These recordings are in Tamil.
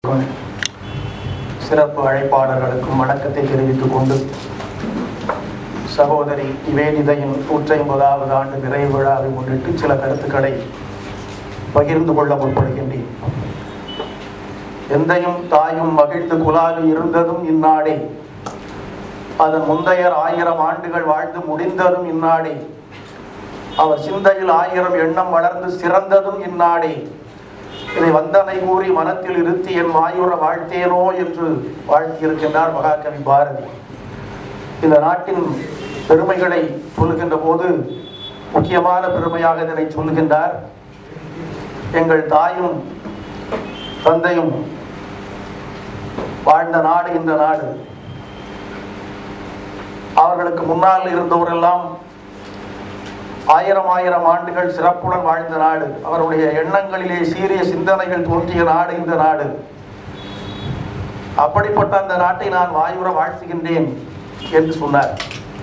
சிறப்பு அழைப்பாளர்களுக்கும் வணக்கத்தை தெரிவித்துக் கொண்டு சகோதரி நிவேதிதையின் நூற்றி ஐம்பதாவது ஆண்டு நிறைவு விழாவை முன்னிட்டு சில கருத்துக்களை பகிர்ந்து கொள்ள முற்படுகின்றேன் எந்தையும் தாயும் மகிழ்ந்து குலாவி இருந்ததும் இந்நாடே அதன் முந்தையர் ஆயிரம் ஆண்டுகள் வாழ்ந்து முடிந்ததும் இந்நாடே அவர் சிந்தையில் ஆயிரம் எண்ணம் வளர்ந்து சிறந்ததும் இந்நாடே இதை வந்தனை கூறி மனத்தில் இருத்தி என் வாயுற வாழ்த்தேனோ என்று வாழ்த்தியிருக்கின்றார் மகாகவி பாரதி இந்த நாட்டின் பெருமைகளை சொல்லுகின்ற போது முக்கியமான பெருமையாக இதனை சொல்லுகின்றார் எங்கள் தாயும் தந்தையும் வாழ்ந்த நாடு இந்த நாடு அவர்களுக்கு முன்னால் இருந்தோரெல்லாம் ஆயிரம் ஆயிரம் ஆண்டுகள் சிறப்புடன் வாழ்ந்த நாடு அவருடைய எண்ணங்களிலே சீரிய சிந்தனைகள் தோன்றிய நாடு இந்த நாடு அப்படிப்பட்ட அந்த நாட்டை நான் வாயுற வாழ்த்துகின்றேன் என்று சொன்னார்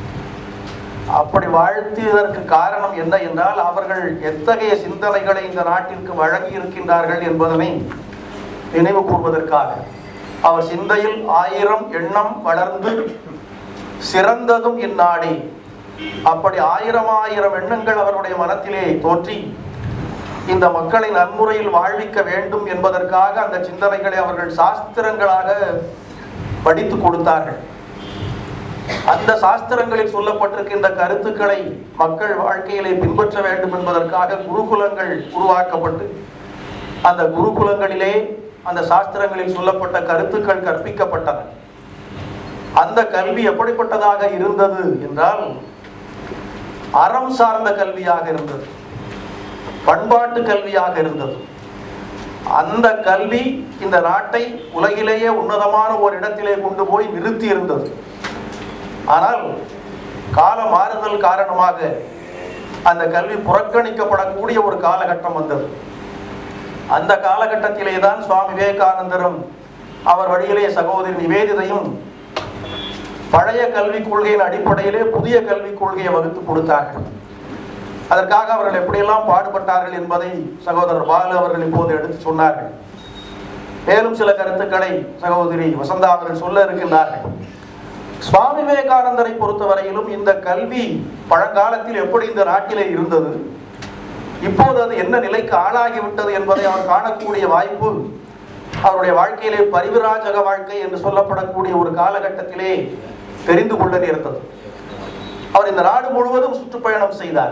அப்படி வாழ்த்தியதற்கு காரணம் என்ன என்றால் அவர்கள் எத்தகைய சிந்தனைகளை இந்த நாட்டிற்கு வழங்கி இருக்கின்றார்கள் என்பதனை நினைவு கூர்வதற்காக அவர் சிந்தையில் ஆயிரம் எண்ணம் வளர்ந்து சிறந்ததும் இந்நாடே அப்படி ஆயிரம் ஆயிரம் எண்ணங்கள் அவருடைய மனத்திலே தோன்றி இந்த மக்களை நன்முறையில் வாழ்விக்க வேண்டும் என்பதற்காக அந்த சிந்தனைகளை அவர்கள் சாஸ்திரங்களாக படித்து கொடுத்தார்கள் அந்த சாஸ்திரங்களில் சொல்லப்பட்டிருக்கின்ற கருத்துக்களை மக்கள் வாழ்க்கையிலே பின்பற்ற வேண்டும் என்பதற்காக குருகுலங்கள் உருவாக்கப்பட்டு அந்த குருகுலங்களிலே அந்த சாஸ்திரங்களில் சொல்லப்பட்ட கருத்துக்கள் கற்பிக்கப்பட்டன அந்த கல்வி எப்படிப்பட்டதாக இருந்தது என்றால் அறம் சார்ந்த கல்வியாக இருந்தது பண்பாட்டு கல்வியாக இருந்தது அந்த கல்வி இந்த நாட்டை உலகிலேயே உன்னதமான ஒரு இடத்திலே கொண்டு போய் நிறுத்தி இருந்தது ஆனால் கால மாறுதல் காரணமாக அந்த கல்வி புறக்கணிக்கப்படக்கூடிய ஒரு காலகட்டம் வந்தது அந்த காலகட்டத்திலே தான் சுவாமி விவேகானந்தரும் அவர் வழியிலே சகோதரி நிவேதிதையும் பழைய கல்விக் கொள்கையின் அடிப்படையிலே புதிய கல்விக் கொள்கையை வகுத்து கொடுத்தார்கள் அதற்காக அவர்கள் எப்படியெல்லாம் பாடுபட்டார்கள் என்பதை சகோதரர் பாலு அவர்கள் இப்போது எடுத்து சொன்னார்கள் மேலும் சில கருத்துக்களை சகோதரி வசந்தா அவர்கள் சொல்ல இருக்கின்றார்கள் சுவாமி விவேகானந்தரை பொறுத்தவரையிலும் இந்த கல்வி பழங்காலத்தில் எப்படி இந்த நாட்டிலே இருந்தது இப்போது அது என்ன நிலைக்கு ஆளாகிவிட்டது என்பதை அவர் காணக்கூடிய வாய்ப்பு அவருடைய வாழ்க்கையிலே பரிவிராஜக வாழ்க்கை என்று சொல்லப்படக்கூடிய ஒரு காலகட்டத்திலே தெரிந்து கொள்ள நேர்ந்தது அவர் இந்த நாடு முழுவதும் சுற்றுப்பயணம் செய்தார்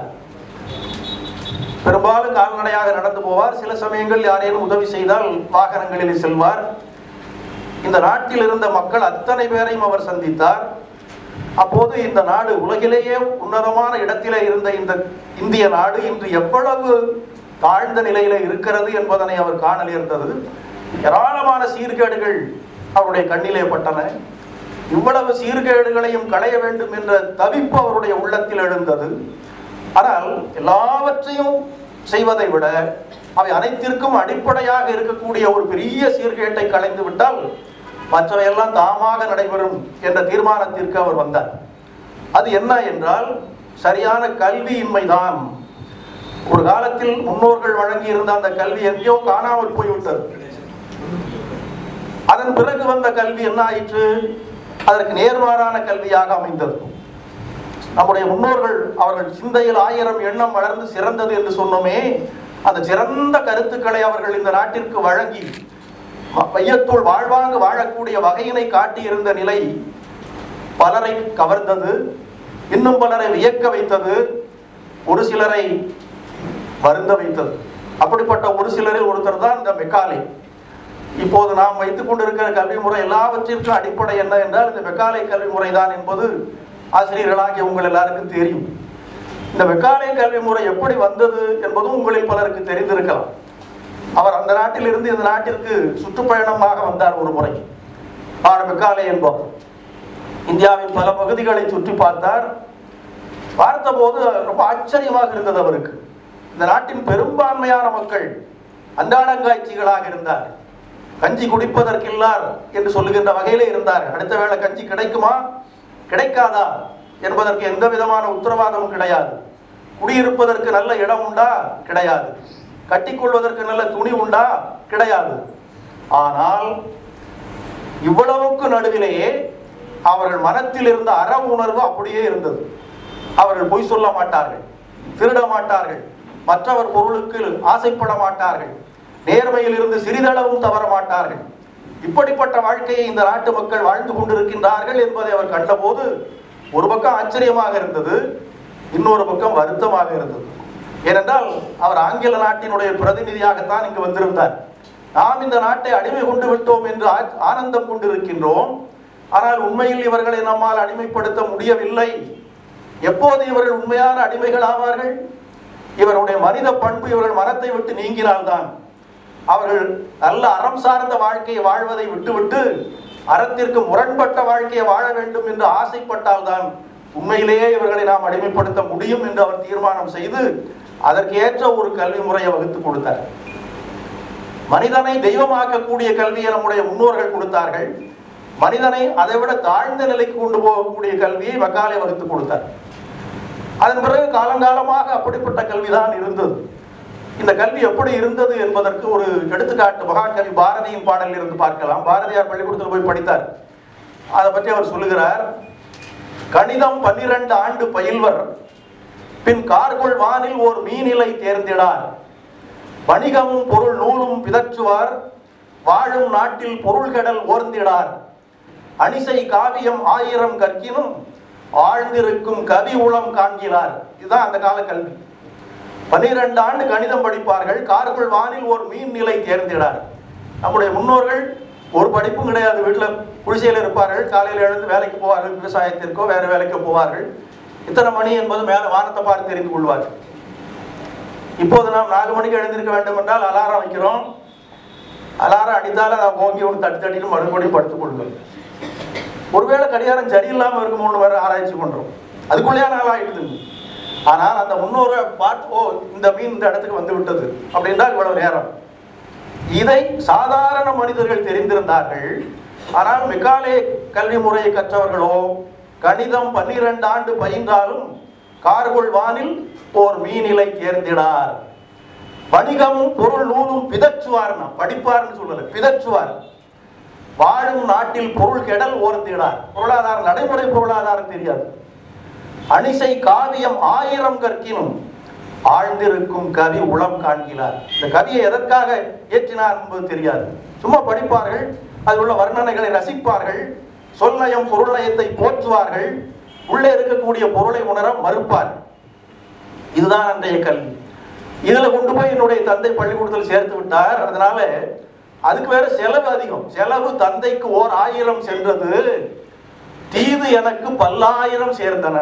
பெரும்பாலும் கால்நடையாக நடந்து போவார் சில சமயங்கள் யாரேனும் உதவி செய்தால் வாகனங்களில் செல்வார் இந்த நாட்டில் இருந்த மக்கள் அத்தனை பேரையும் அவர் சந்தித்தார் அப்போது இந்த நாடு உலகிலேயே உன்னதமான இடத்திலே இருந்த இந்த இந்திய நாடு இன்று எவ்வளவு தாழ்ந்த நிலையில இருக்கிறது என்பதனை அவர் காண நேர்ந்தது ஏராளமான சீர்கேடுகள் அவருடைய கண்ணிலே பட்டன இவ்வளவு சீர்கேடுகளையும் களைய வேண்டும் என்ற தவிப்பு அவருடைய உள்ளத்தில் எழுந்தது ஆனால் எல்லாவற்றையும் செய்வதை விட அவை அனைத்திற்கும் அடிப்படையாக இருக்கக்கூடிய ஒரு பெரிய சீர்கேட்டை களைந்து விட்டால் மற்றவையெல்லாம் தாமாக நடைபெறும் என்ற தீர்மானத்திற்கு அவர் வந்தார் அது என்ன என்றால் சரியான கல்வியின்மைதான் ஒரு காலத்தில் முன்னோர்கள் வழங்கி இருந்த அந்த கல்வி எங்கேயோ காணாமல் போய்விட்டது அதன் பிறகு வந்த கல்வி என்ன ஆயிற்று அதற்கு நேர்மாறான கல்வியாக அமைந்தது நம்முடைய முன்னோர்கள் அவர்கள் சிந்தையில் ஆயிரம் எண்ணம் வளர்ந்து சிறந்தது என்று சொன்னோமே அந்த சிறந்த கருத்துக்களை அவர்கள் இந்த நாட்டிற்கு வழங்கி மையத்துள் வாழ்வாங்கு வாழக்கூடிய வகையினை காட்டியிருந்த நிலை பலரை கவர்ந்தது இன்னும் பலரை வியக்க வைத்தது ஒரு சிலரை வருந்த வைத்தது அப்படிப்பட்ட ஒரு சிலரில் ஒருத்தர் தான் இந்த மெக்காலே இப்போது நாம் வைத்துக் கொண்டிருக்கிற கல்வி முறை எல்லாவற்றிற்கும் அடிப்படை என்ன என்றால் இந்த மெக்காலை கல்வி முறை தான் என்பது ஆசிரியர்களாகிய உங்கள் எல்லாருக்கும் தெரியும் இந்த மெக்காலை கல்வி முறை எப்படி வந்தது என்பதும் உங்களில் பலருக்கு தெரிந்திருக்கலாம் அவர் அந்த நாட்டில் இருந்து இந்த நாட்டிற்கு சுற்றுப்பயணமாக வந்தார் ஒரு முறை ஆர் மெக்காலே என்பவர் இந்தியாவின் பல பகுதிகளை சுற்றி பார்த்தார் பார்த்தபோது ரொம்ப ஆச்சரியமாக இருந்தது அவருக்கு இந்த நாட்டின் பெரும்பான்மையான மக்கள் அன்றாடங்காய்ச்சிகளாக இருந்தார் கஞ்சி குடிப்பதற்கில்லார் என்று சொல்லுகின்ற வகையிலே இருந்தார் அடுத்த வேளை கஞ்சி கிடைக்குமா கிடைக்காதா என்பதற்கு எந்த விதமான உத்தரவாதமும் கிடையாது குடியிருப்பதற்கு நல்ல இடம் உண்டா கிடையாது கட்டிக்கொள்வதற்கு நல்ல துணி உண்டா கிடையாது ஆனால் இவ்வளவுக்கு நடுவிலேயே அவர்கள் மனத்தில் இருந்த அற உணர்வு அப்படியே இருந்தது அவர்கள் பொய் சொல்ல மாட்டார்கள் திருட மாட்டார்கள் மற்றவர் பொருளுக்கு ஆசைப்பட மாட்டார்கள் நேர்மையில் இருந்து சிறிதளவும் தவற மாட்டார்கள் இப்படிப்பட்ட வாழ்க்கையை இந்த நாட்டு மக்கள் வாழ்ந்து கொண்டிருக்கின்றார்கள் என்பதை அவர் கண்டபோது ஒரு பக்கம் ஆச்சரியமாக இருந்தது இன்னொரு பக்கம் வருத்தமாக இருந்தது ஏனென்றால் அவர் ஆங்கில நாட்டினுடைய பிரதிநிதியாகத்தான் இங்கு வந்திருந்தார் நாம் இந்த நாட்டை அடிமை கொண்டு விட்டோம் என்று ஆ- ஆனந்தம் கொண்டிருக்கின்றோம் ஆனால் உண்மையில் இவர்களை நம்மால் அடிமைப்படுத்த முடியவில்லை எப்போது இவர்கள் உண்மையான அடிமைகள் ஆவார்கள் இவருடைய மனித பண்பு இவர்கள் மனத்தை விட்டு நீங்கினால்தான் அவர்கள் நல்ல அறம் சார்ந்த வாழ்க்கையை வாழ்வதை விட்டுவிட்டு அறத்திற்கு முரண்பட்ட வாழ்க்கையை வாழ வேண்டும் என்று ஆசைப்பட்டால்தான் உண்மையிலேயே இவர்களை நாம் அடிமைப்படுத்த முடியும் என்று அவர் தீர்மானம் செய்து அதற்கு ஏற்ற ஒரு கல்வி முறையை வகுத்து கொடுத்தார் மனிதனை தெய்வமாக்கக்கூடிய கல்வியை நம்முடைய முன்னோர்கள் கொடுத்தார்கள் மனிதனை அதை விட தாழ்ந்த நிலைக்கு கொண்டு போகக்கூடிய கல்வியை மக்காலே வகுத்து கொடுத்தார் அதன் பிறகு காலங்காலமாக அப்படிப்பட்ட கல்விதான் இருந்தது இந்த கல்வி எப்படி இருந்தது என்பதற்கு ஒரு எடுத்துக்காட்டு மகாகவி பாரதியின் பாடலில் இருந்து பார்க்கலாம் பாரதியார் பள்ளிக்கூடத்தில் போய் படித்தார் அதை பற்றி அவர் சொல்லுகிறார் கணிதம் பன்னிரண்டு ஆண்டு பயில்வர் பின் கார்கொள் வானில் ஓர் மீனிலை தேர்ந்திடார் வணிகமும் பொருள் நூலும் பிதற்றுவார் வாழும் நாட்டில் பொருள் கடல் ஓர்ந்திடார் அணிசை காவியம் ஆயிரம் கற்கினும் ஆழ்ந்திருக்கும் கவி உளம் காண்கிறார் இதுதான் அந்த கால கல்வி பன்னிரண்டு ஆண்டு கணிதம் படிப்பார்கள் கார்குள் வானில் ஒரு மீன் நிலை தேர்ந்திடார் நம்முடைய முன்னோர்கள் ஒரு படிப்பும் கிடையாது வீட்டில் குடிசையில் இருப்பார்கள் காலையில் எழுந்து வேலைக்கு போவார்கள் விவசாயத்திற்கோ வேறு வேலைக்கோ போவார்கள் இத்தனை மணி என்பது மேலே வானத்தை பார்த்து தெரிந்து கொள்வார்கள் இப்போது நாம் நாலு மணிக்கு எழுந்திருக்க வேண்டும் என்றால் அலாரம் வைக்கிறோம் அலாரம் அடித்தால் அதை ஓங்கி ஒரு தட்டி தட்டிட்டு மறுபடியும் படுத்துக் கொள்ளுங்கள் ஒருவேளை கடிகாரம் சரியில்லாமல் இருக்குமோன்னு வேற ஆராய்ச்சி பண்றோம் அதுக்குள்ளேயே நாள் ஆயிடுது ஆனால் அந்த முன்னோரை பார்த்து ஓ இந்த மீன் இந்த இடத்துக்கு வந்து விட்டது அப்படின்றால் இவ்வளவு நேரம் இதை சாதாரண மனிதர்கள் தெரிந்திருந்தார்கள் ஆனால் மெக்காலே கல்வி முறையை கற்றவர்களோ கணிதம் பன்னிரண்டு ஆண்டு பயின்றாலும் கார்கொள் வானில் ஓர் மீனிலை தேர்ந்திடார் வணிகமும் பொருள் நூலும் பிதற்றுவார்னா படிப்பார்னு சொல்லல பிதற்றுவார் வாழும் நாட்டில் பொருள் கெடல் ஓர்ந்திடார் பொருளாதாரம் நடைமுறை பொருளாதாரம் தெரியாது அணிசை காவியம் ஆயிரம் கற்கினும் ஆழ்ந்திருக்கும் கவி உளம் காண்கிறார் இந்த கவியை எதற்காக ஏற்றினார் என்பது தெரியாது சும்மா படிப்பார்கள் அதில் உள்ள வர்ணனைகளை ரசிப்பார்கள் சொல்நயம் பொருள்நயத்தை போற்றுவார்கள் உள்ளே இருக்கக்கூடிய பொருளை உணர மறுப்பார் இதுதான் அன்றைய கல்வி இதுல கொண்டு போய் என்னுடைய தந்தை பள்ளிக்கூடத்தில் சேர்த்து விட்டார் அதனால அதுக்கு வேற செலவு அதிகம் செலவு தந்தைக்கு ஓர் ஆயிரம் சென்றது தீது எனக்கு பல்லாயிரம் சேர்ந்தன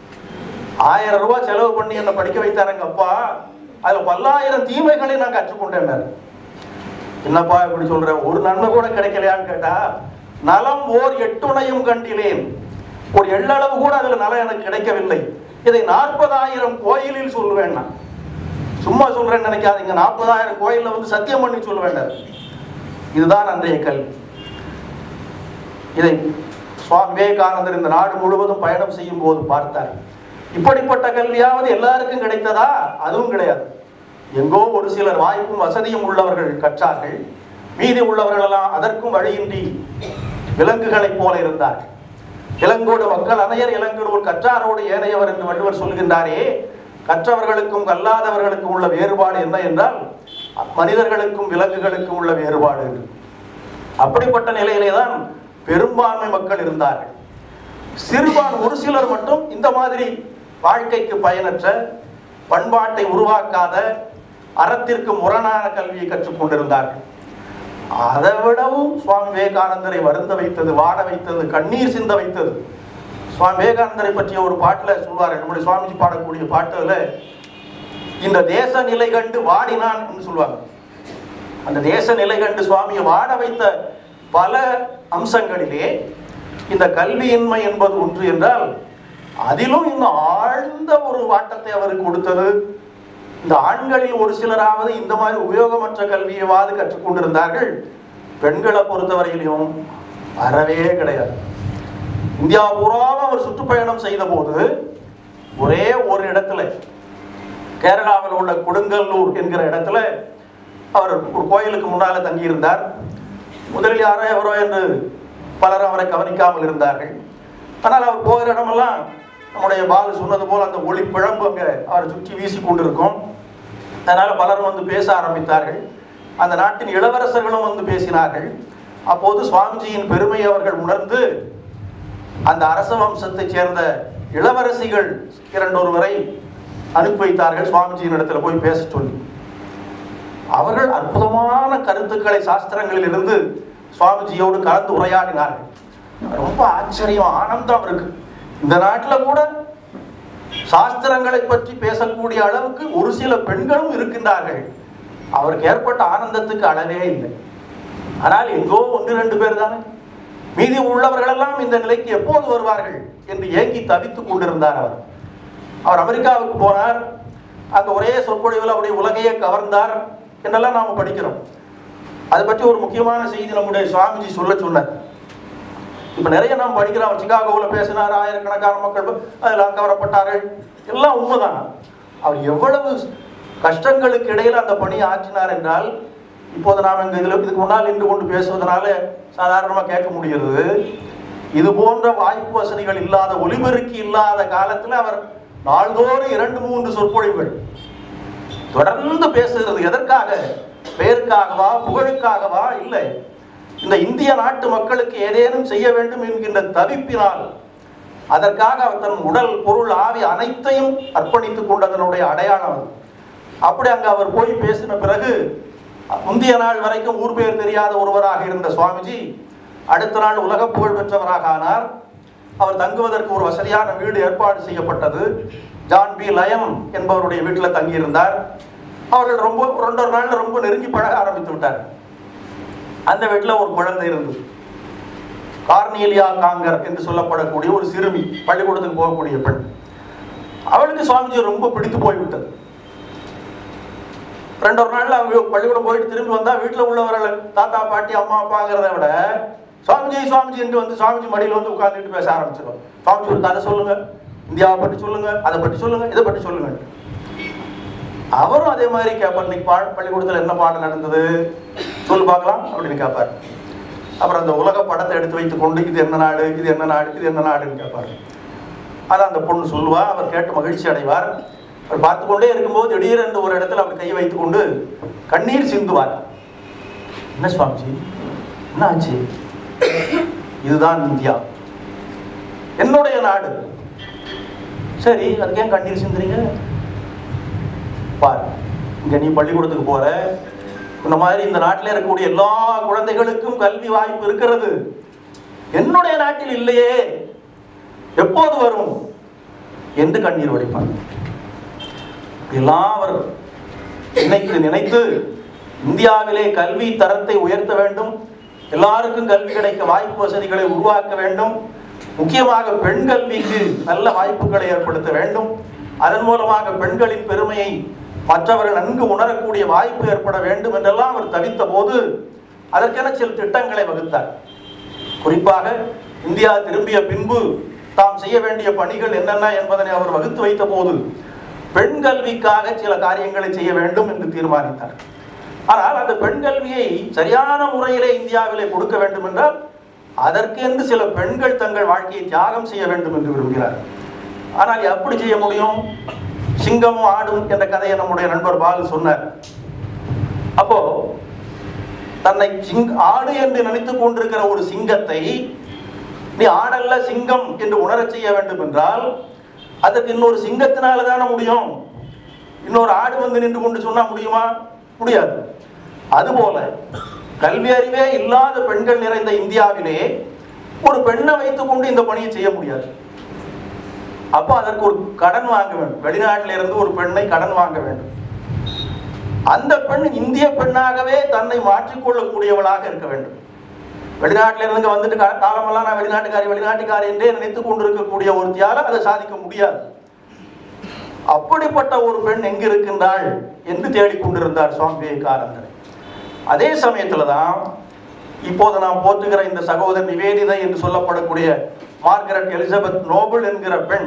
ஆயிரம் ரூபாய் செலவு பண்ணி என்னை படிக்க வைத்தார் எங்க அப்பா அதுல பல்லாயிரம் தீமைகளை நான் கற்றுக்கொண்டேன் என்னப்பா இப்படி சொல்ற ஒரு நன்மை கூட கிடைக்கலையான்னு கேட்டா நலம் ஓர் எட்டுணையும் கண்டிலேன் ஒரு எள்ளளவு கூட அதுல நலம் எனக்கு கிடைக்கவில்லை இதை நாற்பதாயிரம் கோயிலில் சொல்லுவேன் நான் சும்மா சொல்றேன்னு நினைக்காதீங்க நாற்பதாயிரம் கோயில்ல வந்து சத்தியம் பண்ணி சொல்ல வேண்டாம் இதுதான் அன்றைய கல்வி இதை சுவாமி விவேகானந்தர் இந்த நாடு முழுவதும் பயணம் செய்யும் போது பார்த்தார் இப்படிப்பட்ட கல்வியாவது எல்லாருக்கும் கிடைத்ததா அதுவும் கிடையாது எங்கோ ஒரு சிலர் வாய்ப்பும் வசதியும் உள்ளவர்கள் கற்றார்கள் மீதி உள்ளவர்கள் எல்லாம் அதற்கும் வழியின்றி விலங்குகளைப் போல இருந்தார்கள் இளங்கோடு மக்கள் அனையர் இளங்கோடு கற்றாரோடு ஏனையவர் என்று வள்ளுவர் சொல்கின்றாரே கற்றவர்களுக்கும் கல்லாதவர்களுக்கும் உள்ள வேறுபாடு என்ன என்றால் மனிதர்களுக்கும் விலங்குகளுக்கும் உள்ள வேறுபாடு என்று அப்படிப்பட்ட நிலையிலே தான் பெரும்பான்மை மக்கள் இருந்தார்கள் சிறுபான் ஒரு சிலர் மட்டும் இந்த மாதிரி வாழ்க்கைக்கு பயனற்ற பண்பாட்டை உருவாக்காத அறத்திற்கு முரணான கல்வியை கற்றுக்கொண்டிருந்தார்கள் அதை விடவும் சுவாமி விவேகானந்தரை வருந்த வைத்தது வாட வைத்தது கண்ணீர் சிந்த வைத்தது சுவாமி விவேகானந்தரை பற்றிய ஒரு பாட்டுல சொல்வாரு நம்முடைய சுவாமிஜி பாடக்கூடிய பாட்டுல இந்த தேச நிலை கண்டு வாடினான் என்று சொல்லுவாங்க அந்த தேச நிலை கண்டு சுவாமியை வாட வைத்த பல அம்சங்களிலே இந்த கல்வியின்மை என்பது ஒன்று என்றால் அதிலும் இன்னும் ஆழ்ந்த ஒரு வாட்டத்தை அவருக்கு கொடுத்தது இந்த ஆண்களில் ஒரு சிலராவது இந்த மாதிரி உபயோகமற்ற கல்வியவாது கற்றுக்கொண்டிருந்தார்கள் பெண்களை பொறுத்தவரையிலும் அறவே கிடையாது இந்தியா பூராவும் அவர் சுற்றுப்பயணம் செய்த போது ஒரே ஒரு இடத்துல கேரளாவில் உள்ள கொடுங்கல்லூர் என்கிற இடத்துல அவர் ஒரு கோயிலுக்கு முன்னால தங்கியிருந்தார் முதலில் யாரோ எவரோ என்று பலர் அவரை கவனிக்காமல் இருந்தார்கள் ஆனால் அவர் போகிற இடமெல்லாம் நம்முடைய பாலு சொன்னது போல் அந்த ஒளி பிழம்பு அங்கே அவரை சுற்றி வீசி கொண்டிருக்கும் அதனால் பலரும் வந்து பேச ஆரம்பித்தார்கள் அந்த நாட்டின் இளவரசர்களும் வந்து பேசினார்கள் அப்போது சுவாமிஜியின் பெருமை அவர்கள் உணர்ந்து அந்த அரச வம்சத்தைச் சேர்ந்த இளவரசிகள் இரண்டொருவரை அனுப்பி வைத்தார்கள் சுவாமிஜியின் இடத்துல போய் பேச சொல்லி அவர்கள் அற்புதமான கருத்துக்களை சாஸ்திரங்களில் இருந்து சுவாமிஜியோடு கலந்து உரையாடினார்கள் ரொம்ப ஆச்சரியம் ஆனந்தம் இருக்கு இந்த நாட்டில் கூட சாஸ்திரங்களை பற்றி பேசக்கூடிய அளவுக்கு ஒரு சில பெண்களும் இருக்கின்றார்கள் அவருக்கு ஏற்பட்ட ஆனந்தத்துக்கு அளவே இல்லை ஆனால் எங்கோ ஒன்று ரெண்டு பேர் தானே மீதி உள்ளவர்களெல்லாம் இந்த நிலைக்கு எப்போது வருவார்கள் என்று ஏங்கி தவித்துக் கொண்டிருந்தார் அவர் அவர் அமெரிக்காவுக்கு போனார் அங்க ஒரே சொற்பொழிவில் அவருடைய உலகையே கவர்ந்தார் என்றெல்லாம் நாம படிக்கிறோம் அதை பற்றி ஒரு முக்கியமான செய்தி நம்முடைய சுவாமிஜி சொல்ல சொன்னார் இப்ப நிறைய நாம் படிக்கிறோம் சிகாகோவில் பேசினார் ஆயிரக்கணக்கான மக்கள் அதில் கவரப்பட்டார்கள் எல்லாம் உண்மைதான் அவர் எவ்வளவு கஷ்டங்களுக்கு இடையில் அந்த பணியை ஆற்றினார் என்றால் இப்போது நாம் இந்த இதில் இதுக்கு முன்னால் நின்று கொண்டு பேசுவதனால சாதாரணமாக கேட்க முடிகிறது இது போன்ற வாய்ப்பு வசதிகள் இல்லாத ஒலிபெருக்கி இல்லாத காலத்தில் அவர் நாள்தோறும் இரண்டு மூன்று சொற்பொழிவுகள் தொடர்ந்து பேசுகிறது எதற்காக பெயருக்காகவா புகழுக்காகவா இல்லை இந்த இந்திய நாட்டு மக்களுக்கு ஏதேனும் செய்ய வேண்டும் என்கின்ற தவிப்பினால் அதற்காக அவர் தன் உடல் பொருள் ஆவி அனைத்தையும் அர்ப்பணித்துக் கொண்டதனுடைய அடையாளம் அது. அப்படி அங்க அவர் போய் பேசின பிறகு முந்தைய நாள் வரைக்கும் ஊர் பேர் தெரியாத ஒருவராக இருந்த சுவாமிஜி அடுத்த நாள் உலக புகழ் பெற்றவராக ஆனார் அவர் தங்குவதற்கு ஒரு வசதியான வீடு ஏற்பாடு செய்யப்பட்டது ஜான் பி லயம் என்பவருடைய வீட்டில் தங்கியிருந்தார் அவர்கள் ரொம்ப ரெண்டொரு நாள்ல ரொம்ப நெருங்கி பழக ஆரம்பித்து விட்டார் அந்த வீட்டில் ஒரு குழந்தை இருந்தது கார்னேலியா காங்கர் என்று சொல்லப்படக்கூடிய ஒரு சிறுமி பள்ளிக்கூடத்துக்கு போகக்கூடிய பெண் அவளுக்கு சுவாமிஜி ரொம்ப பிடித்து போய்விட்டது ரெண்டு ஒரு நாள்ல அவங்க பள்ளிக்கூடம் போயிட்டு திரும்பி வந்தா வீட்டுல உள்ளவர்கள் தாத்தா பாட்டி அம்மா அப்பாங்கிறத விட சுவாமிஜி சுவாமிஜி என்று வந்து சுவாமிஜி மடியில் வந்து உட்கார்ந்துட்டு பேச ஆரம்பிச்சிடும் சுவாமிஜி ஒரு கதை சொல்லுங்க இந்தியாவை பற்றி சொல்லுங்க அதை பற்றி சொல்லுங்க இதை பற்றி சொல்லுங்க அவரும் அதே மாதிரி கேட்பார் இன்னைக்கு பா பள்ளிக்கூடத்தில் என்ன பாடம் நடந்தது சொல்லு பார்க்கலாம் அப்படின்னு கேட்பார் அப்புறம் அந்த உலக படத்தை எடுத்து வைத்துக் கொண்டு இது என்ன நாடு இது என்ன நாடு இது என்ன நாடுன்னு கேட்பார் அதை அந்த பொண்ணு சொல்லுவா அவர் கேட்டு மகிழ்ச்சி அடைவார் அவர் பார்த்து கொண்டே இருக்கும்போது திடீரென்று ஒரு இடத்துல அவர் கையை வைத்துக் கொண்டு கண்ணீர் சிந்துவார் என்ன சுவாமிஜி என்ன ஆச்சு இதுதான் இந்தியா என்னுடைய நாடு சரி அதுக்கு ஏன் கண்ணீர் சிந்துறீங்க பார் இங்க நீ பள்ளிக்கூடத்துக்கு போற இந்த மாதிரி இந்த நாட்டில் இருக்கக்கூடிய எல்லா குழந்தைகளுக்கும் கல்வி வாய்ப்பு இருக்கிறது என்னுடைய நாட்டில் இல்லையே எப்போது வரும் என்று கண்ணீர் வடிப்பார் எல்லாம் அவர் நினைத்து நினைத்து இந்தியாவிலே கல்வி தரத்தை உயர்த்த வேண்டும் எல்லாருக்கும் கல்வி கிடைக்க வாய்ப்பு வசதிகளை உருவாக்க வேண்டும் முக்கியமாக பெண் கல்விக்கு நல்ல வாய்ப்புகளை ஏற்படுத்த வேண்டும் அதன் மூலமாக பெண்களின் பெருமையை மற்றவர்கள் நன்கு உணரக்கூடிய வாய்ப்பு ஏற்பட வேண்டும் என்றெல்லாம் அவர் தவித்த போது அதற்கென சில திட்டங்களை வகுத்தார் குறிப்பாக இந்தியா திரும்பிய பின்பு தாம் செய்ய வேண்டிய பணிகள் என்னென்ன என்பதனை அவர் வகுத்து வைத்த போது பெண் கல்விக்காக சில காரியங்களை செய்ய வேண்டும் என்று தீர்மானித்தார் ஆனால் அந்த பெண் கல்வியை சரியான முறையிலே இந்தியாவிலே கொடுக்க வேண்டும் என்றால் அதற்கென்று சில பெண்கள் தங்கள் வாழ்க்கையை தியாகம் செய்ய வேண்டும் என்று விரும்புகிறார் ஆனால் எப்படி செய்ய முடியும் சிங்கமும் ஆடும் என்ற கதையை நம்முடைய நண்பர் பாலு சொன்னார் அப்போ தன்னை சிங் ஆடு என்று நினைத்துக் கொண்டிருக்கிற ஒரு சிங்கத்தை நீ ஆடல்ல சிங்கம் என்று உணரச் செய்ய வேண்டும் என்றால் அதற்கு இன்னொரு சிங்கத்தினால தானே முடியும் இன்னொரு ஆடு வந்து நின்று கொண்டு சொன்னா முடியுமா முடியாது அதுபோல கல்வி அறிவே இல்லாத பெண்கள் நிறைந்த இந்தியாவிலே ஒரு பெண்ணை வைத்துக்கொண்டு இந்த பணியை செய்ய முடியாது அப்போ அதற்கு ஒரு கடன் வாங்க வேண்டும் வெளிநாட்டில இருந்து ஒரு பெண்ணை கடன் வாங்க வேண்டும் அந்த பெண் இந்திய பெண்ணாகவே தன்னை மாற்றிக்கொள்ளக்கூடியவளாக இருக்க வேண்டும் வெளிநாட்டில இருந்து இங்க வந்துட்டு கா- காலமெல்லாம் நான் வெளிநாட்டுக்காரி வெளிநாட்டுக்காரி என்றே நினைத்துக் கொண்டிருக்கக்கூடிய ஒருத்தியால அதை சாதிக்க முடியாது அப்படிப்பட்ட ஒரு பெண் எங்கு இருக்கின்றாள் என்று தேடிக்கொண்டிருந்தார் சுவாமி விவேகானந்தர் அதே சமயத்துல தான் இப்போது நாம் போற்றுகிற இந்த சகோதரர் நிவேதிதை என்று சொல்லப்படக்கூடிய மார்கரெட் எலிசபெத் நோபல் என்கிற பெண்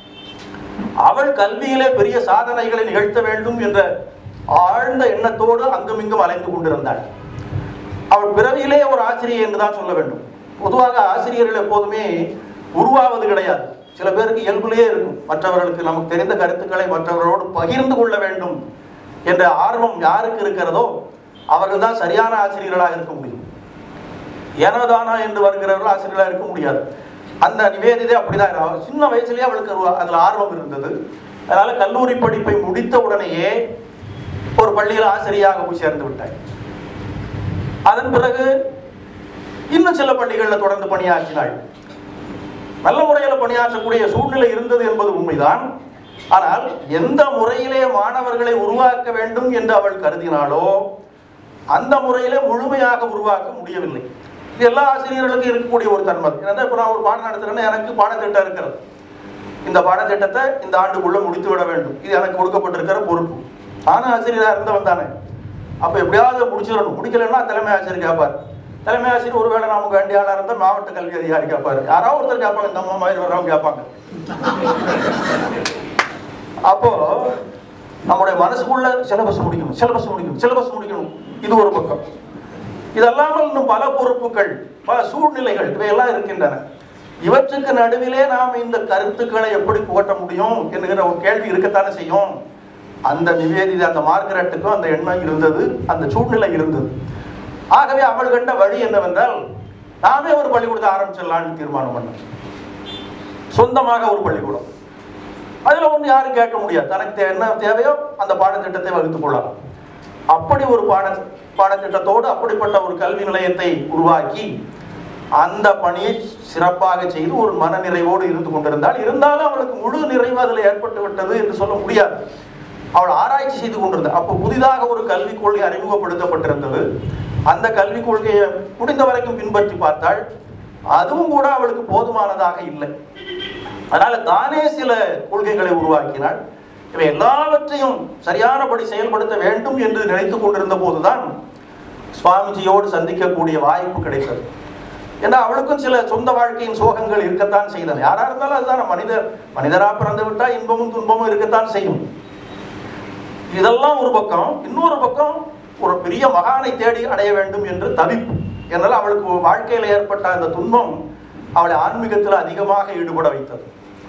அவள் கல்வியிலே பெரிய சாதனைகளை நிகழ்த்த வேண்டும் என்ற ஆழ்ந்த எண்ணத்தோடு அங்குமிங்கும் அலைந்து கொண்டிருந்தாள் அவள் பிறவியிலே ஒரு ஆசிரியை என்று தான் சொல்ல வேண்டும் பொதுவாக ஆசிரியர்கள் எப்போதுமே உருவாவது கிடையாது சில பேருக்கு இயல்புலேயே இருக்கும் மற்றவர்களுக்கு நமக்கு தெரிந்த கருத்துக்களை மற்றவர்களோடு பகிர்ந்து கொள்ள வேண்டும் என்ற ஆர்வம் யாருக்கு இருக்கிறதோ அவர்கள் தான் சரியான ஆசிரியர்களாக இருக்க முடியும் ஏனோதானா என்று வருகிறவர்கள் ஆசிரியர்களாக இருக்க முடியாது அந்த நிவேதிதை அப்படிதான் இருக்கா. அவள் சின்ன வயசுலயே அவளுக்கு ஒரு- அதுல ஆர்வம் இருந்தது அதனால கல்லூரி படிப்பை முடித்த உடனேயே ஒரு பள்ளியில் ஆசிரியராக போய் சேர்ந்து விட்டாள் அதன் பிறகு இன்னும் சில பள்ளிகளில் தொடர்ந்து பணியாற்றினாள் நல்ல முறையில் பணியாற்றக்கூடிய சூழ்நிலை இருந்தது என்பது உண்மைதான் ஆனால் எந்த முறையிலே மாணவர்களை உருவாக்க வேண்டும் என்று அவள் கருதினாளோ அந்த முறையிலே முழுமையாக உருவாக்க முடியவில்லை இது எல்லா ஆசிரியர்களுக்கும் இருக்கக்கூடிய ஒரு தன்மை ஏன்னா இப்போ நான் ஒரு பாடம் நடத்துறேன்னா எனக்கு பாடத்திட்டம் இருக்கிறது இந்த பாடத்திட்டத்தை இந்த ஆண்டுக்குள்ள முடித்து விட வேண்டும் இது எனக்கு கொடுக்கப்பட்டிருக்கிற பொறுப்பு நானும் ஆசிரியராக இருந்தவன் தானே அப்போ எப்படியாவது முடிச்சிடணும் முடிக்கலைன்னா தலைமை ஆசிரியர் கேட்பார் தலைமை ஆசிரியர் ஒருவேளை நமக்கு வேண்டிய ஆளாக இருந்தால் மாவட்ட கல்வி அதிகாரி கேட்பாரு யாராவது ஒருத்தர் கேட்பாங்க இந்த அம்மா மாதிரி வர்றவங்க கேட்பாங்க அப்போ நம்முடைய மனசுக்குள்ள சிலபஸ் முடிக்கணும் சிலபஸ் முடிக்கணும் சிலபஸ் முடிக்கணும் இது ஒரு பக்கம் இதல்லாமல் இன்னும் பல பொறுப்புகள் பல சூழ்நிலைகள் இவையெல்லாம் இருக்கின்றன இவற்றுக்கு நடுவிலே நாம் இந்த கருத்துக்களை எப்படி புகட்ட முடியும் என்கிற ஒரு கேள்வி இருக்கத்தானே செய்யும் அந்த நிவேதிதை அந்த மார்கரெட்டுக்கும் அந்த எண்ணம் இருந்தது அந்த சூழ்நிலை இருந்தது ஆகவே அவள் கண்ட வழி என்னவென்றால் நாமே ஒரு பள்ளிக்கூடத்தை ஆரம்பிச்சிடலான்னு தீர்மானம் பண்ண சொந்தமாக ஒரு பள்ளிக்கூடம் அதுல ஒன்று யாரும் கேட்க முடியாது தனக்கு தே- என்ன தேவையோ அந்த பாடத்திட்டத்தை வகுத்துக் கொள்ளலாம் அப்படி ஒரு பாட பாடத்திட்டத்தோடு அப்படிப்பட்ட ஒரு கல்வி நிலையத்தை உருவாக்கி அந்த பணியை சிறப்பாக செய்து ஒரு மனநிறைவோடு இருந்து கொண்டிருந்தால் இருந்தாலும் அவளுக்கு முழு நிறைவு அதில் ஏற்பட்டு விட்டது என்று சொல்ல முடியாது அவள் ஆராய்ச்சி செய்து கொண்டிருந்தாள் அப்போ புதிதாக ஒரு கல்விக் கொள்கை அறிமுகப்படுத்தப்பட்டிருந்தது அந்த கல்விக் கொள்கையை முடிந்த வரைக்கும் பின்பற்றி பார்த்தாள் அதுவும் கூட அவளுக்கு போதுமானதாக இல்லை அதனால தானே சில கொள்கைகளை உருவாக்கினாள் இவை எல்லாவற்றையும் சரியானபடி செயல்படுத்த வேண்டும் என்று நினைத்துக் கொண்டிருந்த போதுதான் சுவாமிஜியோடு சந்திக்கக்கூடிய வாய்ப்பு கிடைத்தது ஏன்னா அவளுக்கும் சில சொந்த வாழ்க்கையின் சோகங்கள் இருக்கத்தான் செய்தன யாரா இருந்தாலும் அதுதான் மனிதர் மனிதரா பிறந்து விட்டா இன்பமும் துன்பமும் இருக்கத்தான் செய்யும் இதெல்லாம் ஒரு பக்கம் இன்னொரு பக்கம் ஒரு பெரிய மகானை தேடி அடைய வேண்டும் என்று தவிப்பு என்னால் அவளுக்கு வாழ்க்கையில் ஏற்பட்ட அந்த துன்பம் அவளை ஆன்மீகத்தில் அதிகமாக ஈடுபட வைத்தது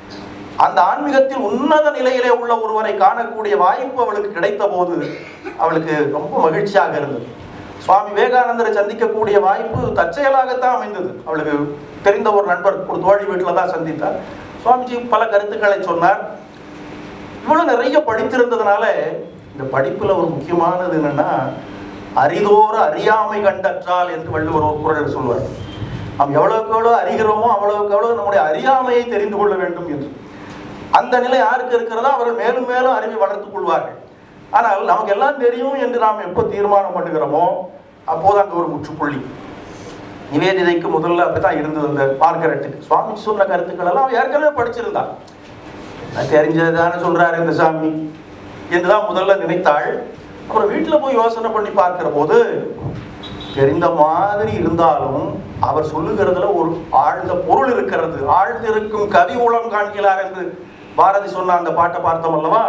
அந்த ஆன்மீகத்தில் உன்னத நிலையிலே உள்ள ஒருவரை காணக்கூடிய வாய்ப்பு அவளுக்கு கிடைத்த போது அவளுக்கு ரொம்ப மகிழ்ச்சியாக இருந்தது சுவாமி விவேகானந்தரை சந்திக்கக்கூடிய வாய்ப்பு தற்செயலாகத்தான் அமைந்தது அவளுக்கு தெரிந்த ஒரு நண்பர் ஒரு தோழி வீட்டில் தான் சந்தித்தார் சுவாமிஜி பல கருத்துக்களை சொன்னார் இவ்வளவு நிறைய படித்திருந்ததுனால இந்த படிப்புல ஒரு முக்கியமானது என்னன்னா அரிதோறு அறியாமை கண்டற்றால் என்று வள்ளுவர் ஒரு குரல் சொல்வார் நாம் எவ்வளவுக்கு எவ்வளவு அறிகிறோமோ அவ்வளவுக்கு எவ்வளவு நம்முடைய அறியாமையை தெரிந்து கொள்ள வேண்டும் என்று அந்த நிலை யாருக்கு இருக்கிறதோ அவர்கள் மேலும் மேலும் அறிவை வளர்த்துக் கொள்வார்கள் ஆனால் நமக்கு எல்லாம் தெரியும் என்று நாம் எப்போ தீர்மானம் பண்ணுகிறோமோ அப்போது அங்கே ஒரு முற்றுப்புள்ளி நிவேதிதைக்கு முதல்ல அப்படித்தான் இருந்தது அந்த மார்கரெட்டுக்கு சுவாமி சொன்ன கருத்துக்கள் எல்லாம் அவ ஏற்கனவே படிச்சிருந்தான் நான் தெரிஞ்சதுதானே சொல்றாரு இந்த சாமி என்றுதான் முதல்ல நினைத்தாள் அப்புறம் வீட்டில் போய் யோசனை பண்ணி பார்க்கிற போது தெரிந்த மாதிரி இருந்தாலும் அவர் சொல்லுகிறதுல ஒரு ஆழ்ந்த பொருள் இருக்கிறது ஆழ்ந்திருக்கும் கவி உளம் காண்கிறார் என்று பாரதி சொன்ன அந்த பாட்டை பார்த்தோம் அல்லவா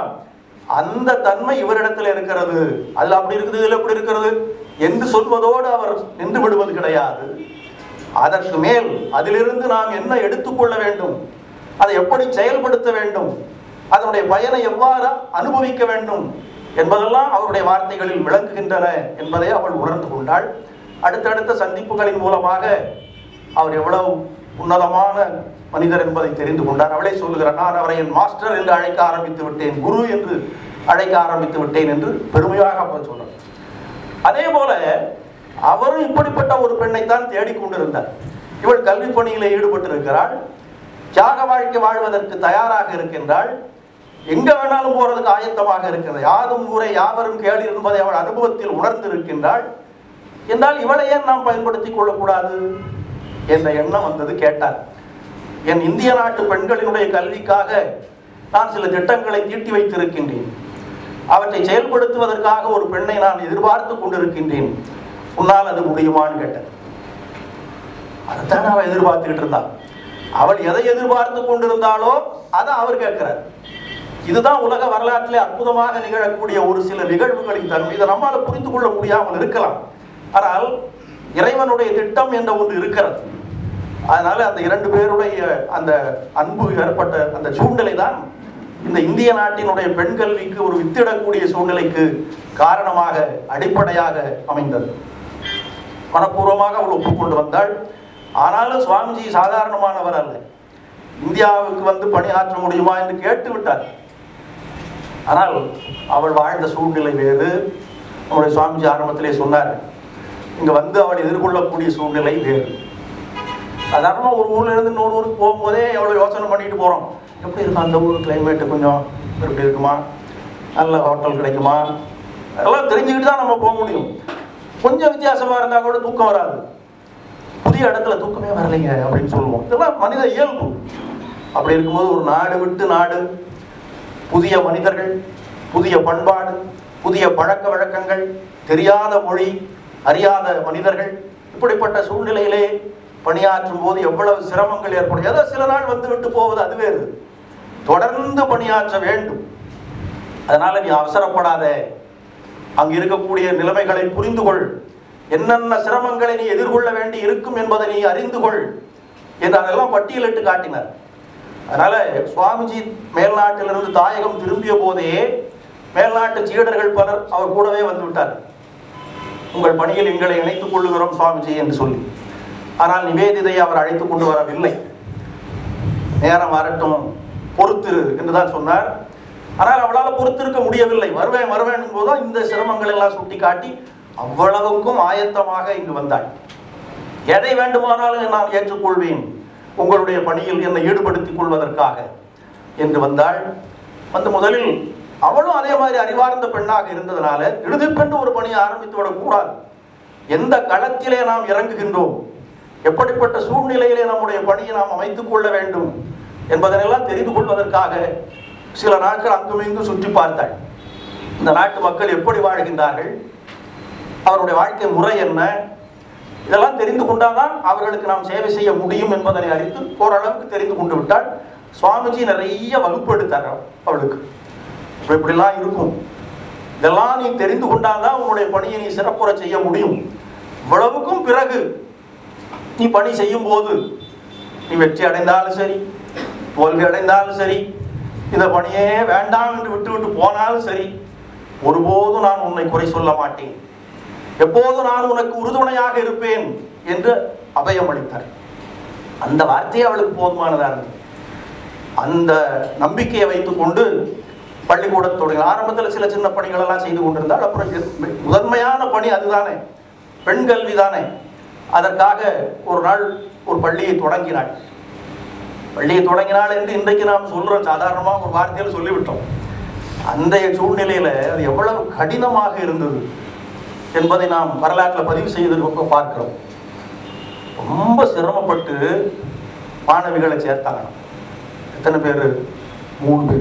அந்த தன்மை இவரிடத்தில் இருக்கிறது அதுல அப்படி இருக்குது இதுல எப்படி இருக்கிறது என்று சொல்வதோடு அவர் நின்று விடுவது கிடையாது அதற்கு மேல் அதிலிருந்து நாம் என்ன எடுத்துக்கொள்ள வேண்டும் அதை எப்படி செயல்படுத்த வேண்டும் அதனுடைய பயனை எவ்வாறு அனுபவிக்க வேண்டும் என்பதெல்லாம் அவருடைய வார்த்தைகளில் விளங்குகின்றன என்பதை அவள் உணர்ந்து கொண்டாள் அடுத்தடுத்த சந்திப்புகளின் மூலமாக அவர் எவ்வளவு உன்னதமான மனிதர் என்பதை தெரிந்து கொண்டார் அவளே சொல்லுகிறார் நான் அவரை என் மாஸ்டர் என்று அழைக்க ஆரம்பித்து விட்டேன் குரு என்று அழைக்க ஆரம்பித்து விட்டேன் என்று பெருமையாக அவர் சொன்னார் அதே போல அவரும் இப்படிப்பட்ட ஒரு பெண்ணைத்தான் தேடிக்கொண்டிருந்தார் இவள் கல்வி பணியில ஈடுபட்டிருக்கிறாள் தியாக வாழ்க்கை வாழ்வதற்கு தயாராக இருக்கின்றாள் எங்க வேணாலும் போறதுக்கு ஆயத்தமாக இருக்கிறது யாதும் ஊரை யாவரும் கேளு என்பதை அவள் அனுபவத்தில் உணர்ந்திருக்கின்றாள் என்றால் இவளை ஏன் நாம் பயன்படுத்திக் கொள்ளக்கூடாது என்ற எண்ணம் வந்தது கேட்டார் என் இந்திய நாட்டு பெண்களினுடைய கல்விக்காக நான் சில திட்டங்களை தீட்டி வைத்திருக்கின்றேன் அவற்றை செயல்படுத்துவதற்காக ஒரு பெண்ணை நான் எதிர்பார்த்து கொண்டிருக்கின்றேன் உன்னால் அது முடியுமான்னு கேட்டேன் அதைத்தான் அவள் எதிர்பார்த்துக்கிட்டு இருந்தான் அவள் எதை எதிர்பார்த்து கொண்டிருந்தாலோ அதை அவர் கேட்கிறார் இதுதான் உலக வரலாற்றிலே அற்புதமாக நிகழக்கூடிய ஒரு சில நிகழ்வுகளின் தன்மை இதை நம்மால புரிந்து கொள்ள முடியாமல் இருக்கலாம் ஆனால் இறைவனுடைய திட்டம் என்ற ஒன்று இருக்கிறது அதனால அந்த இரண்டு பேருடைய அந்த அன்பு ஏற்பட்ட அந்த சூழ்நிலை தான் இந்த இந்திய நாட்டினுடைய பெண் கல்விக்கு ஒரு வித்திடக்கூடிய சூழ்நிலைக்கு காரணமாக அடிப்படையாக அமைந்தது மனப்பூர்வமாக அவள் ஒப்புக்கொண்டு வந்தாள் ஆனாலும் சுவாமிஜி சாதாரணமானவர் அல்ல இந்தியாவுக்கு வந்து பணியாற்ற முடியுமா என்று கேட்டு விட்டார் ஆனால் அவள் வாழ்ந்த சூழ்நிலை வேறு நம்முடைய சுவாமிஜி ஆரம்பத்திலே சொன்னார் இங்க வந்து அவள் எதிர்கொள்ளக்கூடிய சூழ்நிலை வேறு சாதாரணமா ஒரு ஊர்ல இருந்து இன்னொரு ஊருக்கு போகும்போதே எவ்வளவு யோசனை பண்ணிட்டு போறோம் எப்படி இருக்கும் அந்த ஊர் கிளைமேட் கொஞ்சம் எப்படி இருக்குமா நல்ல ஹோட்டல் கிடைக்குமா அதெல்லாம் தெரிஞ்சுக்கிட்டு தான் நம்ம போக முடியும் கொஞ்சம் வித்தியாசமா இருந்தா கூட தூக்கம் வராது புதிய இடத்துல தூக்கமே வரலைங்க அப்படின்னு சொல்லுவோம் இதெல்லாம் மனித இயல்பு அப்படி இருக்கும்போது ஒரு நாடு விட்டு நாடு புதிய மனிதர்கள் புதிய பண்பாடு புதிய பழக்க வழக்கங்கள் தெரியாத மொழி அறியாத மனிதர்கள் இப்படிப்பட்ட சூழ்நிலையிலே பணியாற்றும் போது எவ்வளவு சிரமங்கள் ஏற்படும் ஏதோ சில நாள் வந்து விட்டு போவது அது வேறு தொடர்ந்து பணியாற்ற வேண்டும் அதனால நீ அவசரப்படாத அங்கு இருக்கக்கூடிய நிலைமைகளை புரிந்து கொள் என்னென்ன சிரமங்களை நீ எதிர்கொள்ள வேண்டி இருக்கும் என்பதை நீ அறிந்து கொள் என்று அதெல்லாம் பட்டியலிட்டு காட்டினார் அதனால சுவாமிஜி மேல்நாட்டிலிருந்து தாயகம் திரும்பிய போதே மேல்நாட்டு சீடர்கள் பலர் அவர் கூடவே வந்து விட்டார் உங்கள் பணியில் எங்களை இணைத்துக் கொள்ளுகிறோம் சுவாமிஜி என்று சொல்லி ஆனால் நிவேதிதை அவர் அழைத்துக் கொண்டு வரவில்லை நேரம் வரட்டும் பொறுத்திரு என்றுதான் சொன்னார் ஆனால் அவளால் பொறுத்திருக்க முடியவில்லை வருவேன் வருவேன் போதுதான் இந்த சிரமங்கள் எல்லாம் சுட்டி காட்டி அவ்வளவுக்கும் ஆயத்தமாக இங்கு வந்தாள் எதை வேண்டுமானாலும் நான் ஏற்றுக்கொள்வேன் உங்களுடைய பணியில் என்னை ஈடுபடுத்திக் கொள்வதற்காக என்று வந்தாள் வந்து முதலில் அவளும் அதே மாதிரி அறிவார்ந்த பெண்ணாக இருந்ததனால இறுதிப்பென்று ஒரு பணியை ஆரம்பித்து விடக்கூடாது எந்த களத்திலே நாம் இறங்குகின்றோம் எப்படிப்பட்ட சூழ்நிலையிலே நம்முடைய பணியை நாம் அமைத்துக் கொள்ள வேண்டும் என்பதனெல்லாம் தெரிந்து கொள்வதற்காக சில நாட்கள் அங்கும் இங்கும் சுற்றி பார்த்தாள் இந்த நாட்டு மக்கள் எப்படி வாழ்கின்றார்கள் அவருடைய வாழ்க்கை முறை என்ன இதெல்லாம் தெரிந்து கொண்டாதான் அவர்களுக்கு நாம் சேவை செய்ய முடியும் என்பதனை அறிந்து ஓரளவுக்கு தெரிந்து கொண்டு விட்டால் சுவாமிஜி நிறைய வகுப்பு எடுத்தார் அவளுக்கு இப்ப இப்படிலாம் இருக்கும் இதெல்லாம் நீ தெரிந்து கொண்டாதான் உன்னுடைய பணியை நீ சிறப்புற செய்ய முடியும் இவ்வளவுக்கும் பிறகு நீ பணி செய்யும் போது நீ வெற்றி அடைந்தாலும் சரி தோல்வி அடைந்தாலும் சரி இந்த பணியே வேண்டாம் என்று விட்டு விட்டு போனாலும் சரி ஒருபோதும் நான் உன்னை குறை சொல்ல மாட்டேன் எப்போதும் நான் உனக்கு உறுதுணையாக இருப்பேன் என்று அபயம் அளித்தார் அந்த வார்த்தையே அவளுக்கு போதுமானதா இருந்தது அந்த நம்பிக்கையை வைத்துக்கொண்டு பள்ளிக்கூடத் தொடங்கி ஆரம்பத்தில் சில சின்ன பணிகள் எல்லாம் செய்து கொண்டிருந்தால் அப்புறம் இது முதன்மையான பணி அதுதானே பெண் கல்வி தானே அதற்காக ஒரு நாள் ஒரு பள்ளியை தொடங்கினாள் பள்ளியை தொடங்கினாள் என்று இன்றைக்கு நாம் சொல்றோம் சாதாரணமா ஒரு வார்த்தையில் சொல்லிவிட்டோம் அன்றைய சூழ்நிலையில அது எவ்வளவு கடினமாக இருந்தது என்பதை நாம் வரலாற்றில் பதிவு செய்து பார்க்கிறோம் ரொம்ப சிரமப்பட்டு மாணவிகளை சேர்த்தாங்க எத்தனை பேர் மூணு பேர்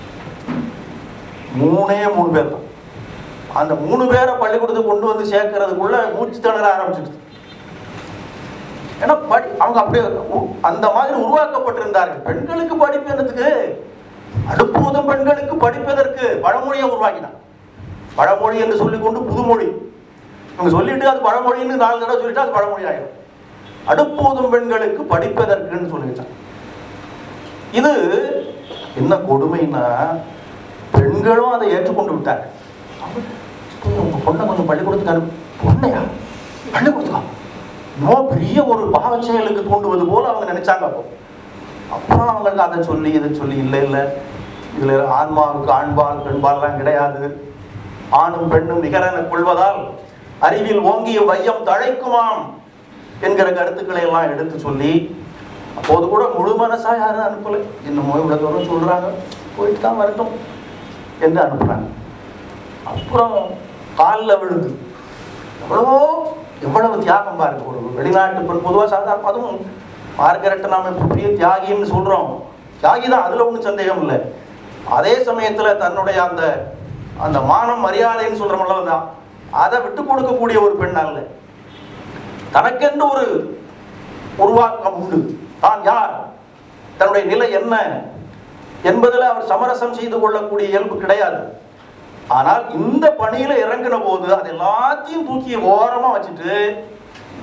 மூணே மூணு பேர் தான் அந்த மூணு பேரை பள்ளிக்கூடத்துக்கு கொண்டு வந்து சேர்க்கறதுக்குள்ள மூச்சு திணற ஆரம்பிச்சிடுது ஏன்னா படி அவங்க அப்படியே உ- அந்த மாதிரி உருவாக்கப்பட்டிருந்தார்கள் பெண்களுக்கு படிப்பு என்னத்துக்கு அடுப்பூதும் பெண்களுக்கு படிப்பதற்கு பழமொழியை உருவாக்கினான் பழமொழி என்று சொல்லிக்கொண்டு புதுமொழி இவங்க சொல்லிட்டு அது பழமொழின்னு நாலு தடவை சொல்லிட்டு அது பழமொழி ஆயிடும் அடுப்பூதும் பெண்களுக்கு படிப்பதற்குன்னு சொல்லிட்டான் இது என்ன கொடுமைன்னா பெண்களும் அதை ஏற்றுக்கொண்டு விட்டாங்க உங்க பொண்ணை கொஞ்சம் பள்ளிக்கூடத்துக்கு அனுப்பு பொண்ணையா பள்ளிக்கூடத்துக்கா நோ பெரிய ஒரு பாவ செயலுக்கு தூண்டுவது போல அவங்க நினைச்சாங்க அப்போ அப்புறம் அவங்களுக்கு அதை சொல்லி இதை சொல்லி இல்லை இல்லை இதுல ஆன்மாவுக்கு ஆண்பால் பெண்பால்லாம் கிடையாது ஆணும் பெண்ணும் நிகரென கொள்வதால் அறிவில் ஓங்கிய வையம் தழைக்குமாம் என்கிற கருத்துக்களை எல்லாம் எடுத்து சொல்லி அப்போது கூட முழு மனசா யாரும் அனுப்பலை என்னமோ இவ்வளவு தூரம் சொல்றாங்க போயிட்டு தான் வரட்டும் என்று அனுப்புறாங்க அப்புறம் காலில் விழுந்து எவ்வளவோ எவ்வளவு தியாகம் பாருங்க ஒரு வெளிநாட்டு பெண் பொதுவாக சாதாரண அதுவும் மார்கரெட்டை நாம இப்ப பெரிய தியாகின்னு சொல்றோம் தியாகி தான் அதுல ஒன்றும் சந்தேகம் இல்லை அதே சமயத்துல தன்னுடைய அந்த அந்த மானம் மரியாதைன்னு சொல்றோம்ல வந்து அதை விட்டு கொடுக்கக்கூடிய ஒரு பெண் அல்ல தனக்கென்று ஒரு உருவாக்கம் உண்டு தான் யார் தன்னுடைய நிலை என்ன என்பதில் அவர் சமரசம் செய்து கொள்ளக்கூடிய இயல்பு கிடையாது ஆனால் இந்த பணியில இறங்கின போது அது எல்லாத்தையும் தூக்கி ஓரமா வச்சுட்டு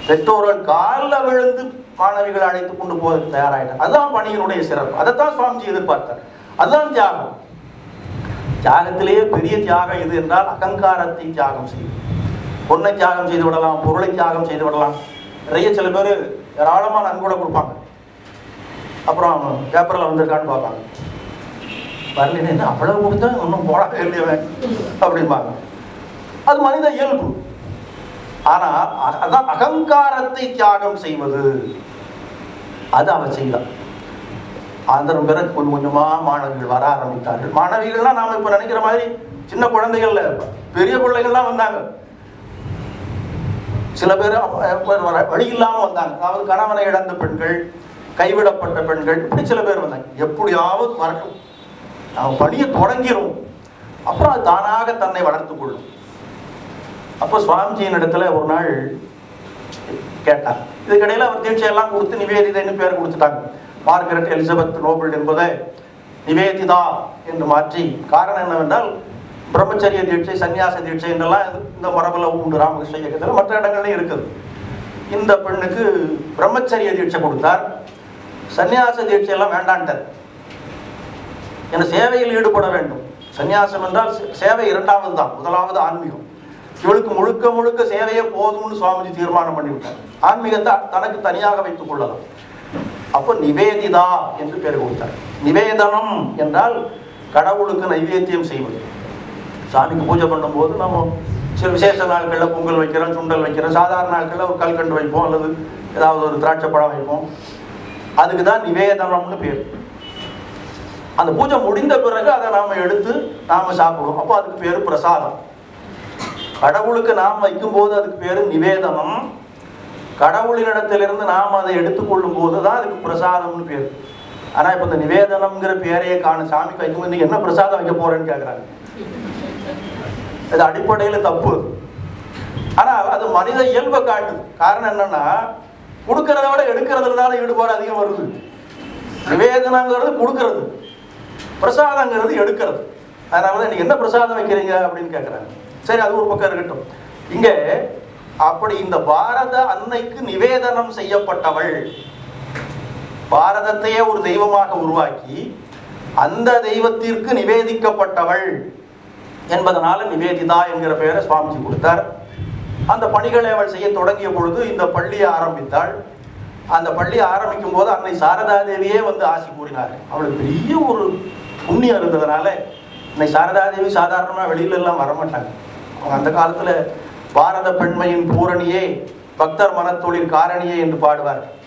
பெற்றோர்கள் காலில் விழுந்து மாணவிகள் அழைத்து கொண்டு போவதற்கு தயாராயிட்டார் அதுதான் பணியினுடைய சிறப்பு அதைத்தான் சுவாமிஜி எதிர்பார்த்தார் அதுதான் தியாகம் தியாகத்திலேயே பெரிய தியாகம் எது என்றால் அகங்காரத்தை தியாகம் செய்யும் பொண்ணை தியாகம் செய்து விடலாம் பொருளை தியாகம் செய்து விடலாம் நிறைய சில பேர் ஏராளமான நன்கொடை கொடுப்பாங்க அப்புறம் பேப்பரில் வந்திருக்கான்னு பார்ப்பாங்க வரலன்னு என்ன அவ்வளவு கொடுத்தா ஒன்றும் போடாத இல்லையவன் அப்படிம்பாங்க அது மனித இயல்பு ஆனால் அ- அதான் அகங்காரத்தை தியாகம் செய்வது அது அவன் செய்தான் அதன் பிறகு கொஞ்சம் கொஞ்சமா மாணவிகள் வர ஆரம்பித்தார்கள் மாணவிகள்லாம் நாம இப்ப நினைக்கிற மாதிரி சின்ன குழந்தைகள்ல பெரிய பிள்ளைகள்லாம் வந்தாங்க சில பேர் அப்ப- அப்ப வர- வழி இல்லாம வந்தாங்க அதாவது கணவனை இழந்த பெண்கள் கைவிடப்பட்ட பெண்கள் இப்படி சில பேர் வந்தாங்க எப்படியாவது வரட்டும் அவன் பணியை தொடங்கிரும் அப்புறம் அது தானாக தன்னை வளர்த்துக் கொள்ளும் அப்போ சுவாமிஜியின் இடத்துல ஒரு நாள் கேட்டார் இதுக்கிடையில அவர் தீட்சையெல்லாம் கொடுத்து நிவேதிதைன்னு பேர் கொடுத்துட்டாங்க மார்கரெட் எலிசபெத் நோபல் என்பதை நிவேதிதா என்று மாற்றி காரணம் என்னவென்றால் பிரம்மச்சரிய தீட்சை சன்னியாச தீட்சை என்றெல்லாம் இந்த மரபில் உண்டு ராமகிருஷ்ண இயக்கத்தில் மற்ற இடங்கள்லையும் இருக்குது இந்த பெண்ணுக்கு பிரம்மச்சரிய தீட்சை கொடுத்தார் சன்னியாச தீட்சை எல்லாம் வேண்டான்ட்டார் என சேவையில் ஈடுபட வேண்டும் சந்நியாசம் என்றால் சே- சேவை இரண்டாவது தான் முதலாவது ஆன்மீகம் இவளுக்கு முழுக்க முழுக்க சேவையே போதும்னு சுவாமிஜி தீர்மானம் பண்ணிவிட்டார் ஆன்மீகத்தை தனக்கு தனியாக வைத்துக் கொள்ளலாம் அப்போ நிவேதிதா என்று பேர் கொடுத்தார் நிவேதனம் என்றால் கடவுளுக்கு நைவேத்தியம் செய்வது சாமிக்கு பூஜை பண்ணும்போது நம்ம சில விசேஷ நாட்களில் பொங்கல் வைக்கிறோம் சுண்டல் வைக்கிறோம் சாதாரண நாட்களில் ஒரு கல்கண்டு வைப்போம் அல்லது ஏதாவது ஒரு திராட்சை பழம் வைப்போம் அதுக்கு தான் நிவேதனம்னு பேர் அந்த பூஜை முடிந்த பிறகு அதை நாம எடுத்து நாம சாப்பிடுவோம் அப்போ அதுக்கு பேரு பிரசாதம் கடவுளுக்கு நாம் வைக்கும்போது அதுக்கு பேரு நிவேதனம் கடவுளினிடத்திலிருந்து நாம் அதை எடுத்துக்கொள்ளும் போது தான் அதுக்கு பிரசாதம்னு பேர் ஆனா இப்ப இந்த நிவேதனம்ங்கிற பேரையே காணும் சாமிக்கு வைக்கும்போது நீங்க என்ன பிரசாதம் வைக்க போறேன்னு கேக்குறாங்க அது அடிப்படையில தப்பு ஆனா அது மனித இயல்பை காட்டுது காரணம் என்னன்னா கொடுக்கறத விட எடுக்கிறதுல தான் ஈடுபாடு அதிகம் வருது நிவேதனங்கிறது கொடுக்கறது பிரசாதங்கிறது எடுக்கிறது அதனால தான் நீங்க என்ன பிரசாதம் வைக்கிறீங்க அப்படின்னு கேட்குறாங்க சரி அது ஒரு பக்கம் இருக்கட்டும் இங்க அப்படி இந்த பாரத அன்னைக்கு நிவேதனம் செய்யப்பட்டவள் பாரதத்தையே ஒரு தெய்வமாக உருவாக்கி அந்த தெய்வத்திற்கு நிவேதிக்கப்பட்டவள் என்பதனால நிவேதிதா என்கிற பெயரை சுவாமிஜி கொடுத்தார் அந்த பணிகளை அவள் செய்ய தொடங்கிய பொழுது இந்த பள்ளியை ஆரம்பித்தாள் அந்த பள்ளியை ஆரம்பிக்கும் போது அன்னை சாரதா தேவியே வந்து ஆசி கூறினார் அவளுக்கு பெரிய ஒரு புண்ணியம் இருந்ததுனால இன்னை சாரதா தேவி சாதாரணமாக வெளியில எல்லாம் வரமாட்டாங்க அவங்க அந்த காலத்துல பாரத பெண்மையின் பூரணியே பக்தர் மனத்தொழில் காரணியே என்று பாடுவார்